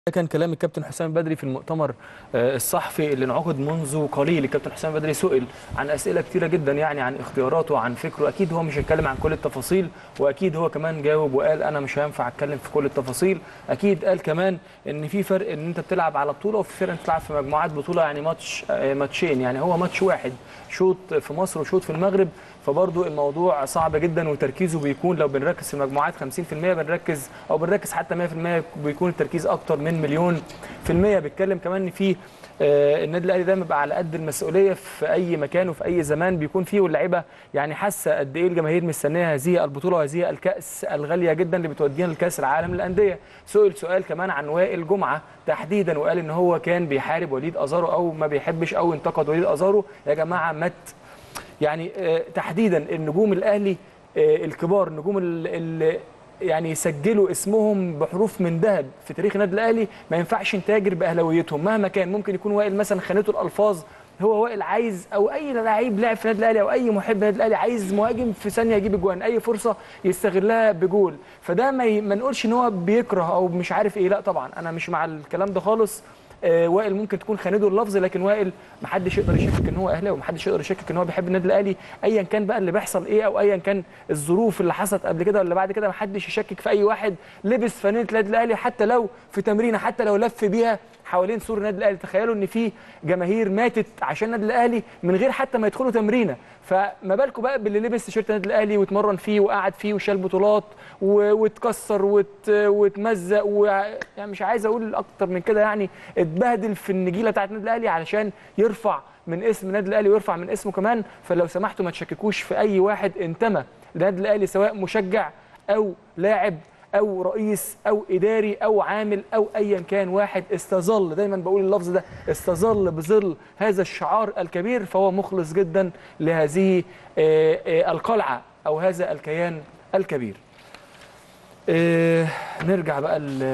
ده كان كلام الكابتن حسام بدري في المؤتمر آه، الصحفي اللي انعقد منذ قليل الكابتن حسام بدري سئل عن اسئله كتيره جدا يعني عن اختياراته عن فكره اكيد هو مش هيتكلم عن كل التفاصيل واكيد هو كمان جاوب وقال انا مش هينفع اتكلم في كل التفاصيل اكيد قال كمان ان في فرق ان انت بتلعب على بطوله وفي فرق انت بتلعب في مجموعات بطوله يعني ماتش آه، ماتشين يعني هو ماتش واحد شوط في مصر وشوط في المغرب فبرضه الموضوع صعب جدا وتركيزه بيكون لو بنركز في المجموعات 50% بنركز او بنركز حتى 100% بيكون التركيز اكتر من مليون في المية بيتكلم كمان ان في آه، النادي الاهلي دايما بيبقى على قد المسؤوليه في اي مكان وفي اي زمان بيكون فيه واللعيبه يعني حاسه قد ايه الجماهير مستنيه هذه البطوله وهذه الكاس الغاليه جدا اللي بتودينا لكاس العالم للانديه سئل سؤال كمان عن وائل جمعه تحديدا وقال ان هو كان بيحارب وليد ازارو او ما بيحبش او انتقد وليد ازارو يا جماعه ما ت- يعني آه، تحديدا النجوم الاهلي آه، الكبار النجوم اللي يعني يسجلوا اسمهم بحروف من ذهب في تاريخ النادي الاهلي ما ينفعش نتاجر باهلاويتهم مهما كان ممكن يكون وائل مثلا خانته الالفاظ هو وائل عايز او اي لعيب لعب في النادي الاهلي او اي محب النادي الاهلي عايز مهاجم في ثانيه يجيب اجوان اي فرصه يستغلها بجول فده ما, ي... ما نقولش ان هو بيكره او مش عارف ايه لا طبعا انا مش مع الكلام ده خالص آه، وائل ممكن تكون خانته اللفظ لكن وائل محدش يقدر يشكك ان هو اهلاوي ومحدش يقدر يشكك ان هو بيحب النادي الاهلي ايا كان بقى اللي بيحصل ايه او ايا كان الظروف اللي حصلت قبل كده ولا بعد كده محدش يشكك في اي واحد لبس فانله النادي الاهلي حتى لو في تمرينه حتى لو لف بيها حوالين سور النادي الاهلي تخيلوا ان في جماهير ماتت عشان النادي الاهلي من غير حتى ما يدخلوا تمرينه فما بالكم بقى باللي لبس تيشيرت النادي الاهلي واتمرن فيه وقعد فيه وشال بطولات و- واتكسر وات واتمزق و... يعني مش عايز اقول اكتر من كده يعني اتبهدل في النجيله بتاعت النادي الاهلي علشان يرفع من اسم النادي الاهلي ويرفع من اسمه كمان فلو سمحتوا ما تشككوش في اي واحد انتمى للنادي الاهلي سواء مشجع او لاعب او رئيس او اداري او عامل او ايا كان واحد استظل دايما بقول اللفظ ده استظل بظل هذا الشعار الكبير فهو مخلص جدا لهذه آه، آه، القلعه او هذا الكيان الكبير آه، نرجع بقى ل